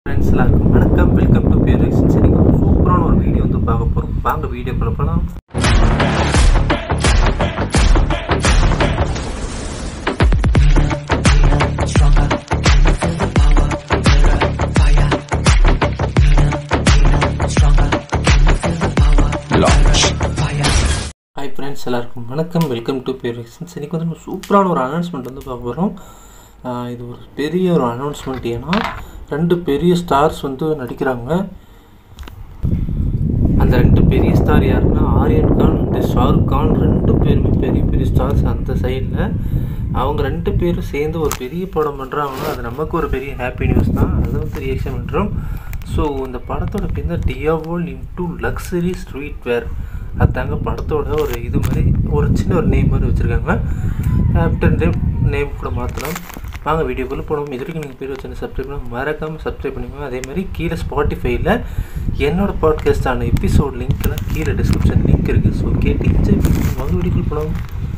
friends எல்லாருக்கும் வணக்கம் welcome to pure எக்ஷன்ஸ் இன்னைக்கு ஒரு சூப்பரான ஒரு வீடியோ வந்து பார்க்க போகிறோம் வாங்க வீடியோ போகலாம் ஹாய் ஃப்ரெண்ட்ஸ் எல்லாருக்கும் வணக்கம் வெல்கம் டு பியூர் எக்ஷன்ஸ் இன்னைக்கு வந்து நம்ம சூப்பரான ஒரு அனௌன்ஸ்மெண்ட் வந்து பார்க்க போகிறோம் இது ஒரு பெரிய ஒரு அனௌன்ஸ்மெண்ட் ஏன்னா ரெண்டு பெரிய ஸ்டார்ஸ் வந்து நடிக்கிறாங்க அந்த ரெண்டு பெரிய ஸ்டார் யாருன்னா ஆரியன் கான் அண்ட் ஷாருக் கான் ரெண்டு பேருமே பெரிய பெரிய ஸ்டார்ஸ் அந்த சைடில் அவங்க ரெண்டு பேரும் சேர்ந்து ஒரு பெரிய படம் பண்ணுறாங்கன்னா அது நமக்கு ஒரு பெரிய ஹாப்பி நியூஸ் தான் அது வந்து ரியாக்ஷன் பண்ணுறோம் ஸோ இந்த படத்தோட பேர் தான் Dyavol into luxury street wear அதாங்க படத்தோட ஒரு இது மாதிரி ஒரு சின்ன ஒரு நேம் மாதிரி வச்சுருக்காங்க ஆஃப்டர் நேம் நேம் கூட மாற்றலாம் வாங்க வீடியோக்குள்ளே போனோம் இது வரைக்கும் நீங்கள் பேர் வச்சு சப்ஸ்கிரைப் பண்ண மறக்காமல் சப்ஸ்கிரைப் பண்ணிக்கோங்க அதே மாதிரி கீழே ஸ்பாட்டிஃபைல என்னோடய பாட்காஸ்டான எபிசோட் லிங்க்கெல்லாம் கீழே டிஸ்கிரிப்ஷன் லிங்க் இருக்குது ஸோ கேட்டு என்ஜாய் பண்ணி வாங்க வீடியோக்குள்ளே போனோம்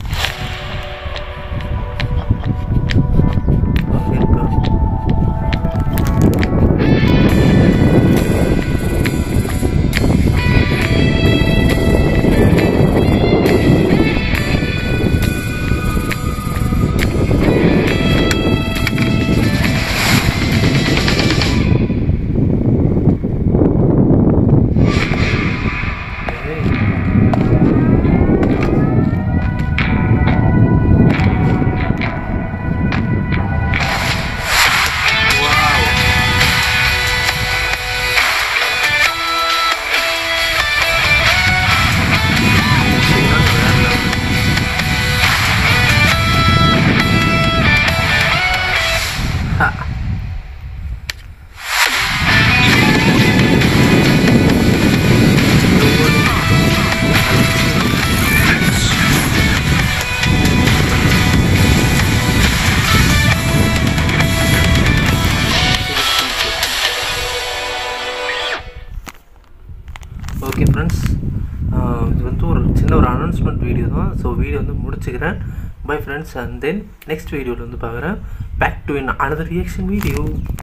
ஓகே ஃப்ரெண்ட்ஸ் இது வந்து ஒரு சின்ன ஒரு அனௌன்ஸ்மெண்ட் வீடியோ தான் ஸோ வீடியோ வந்து முடிச்சுக்கிறேன் bye friends and then next வீடியோவில் வந்து பார்க்குறேன் back to in another reaction video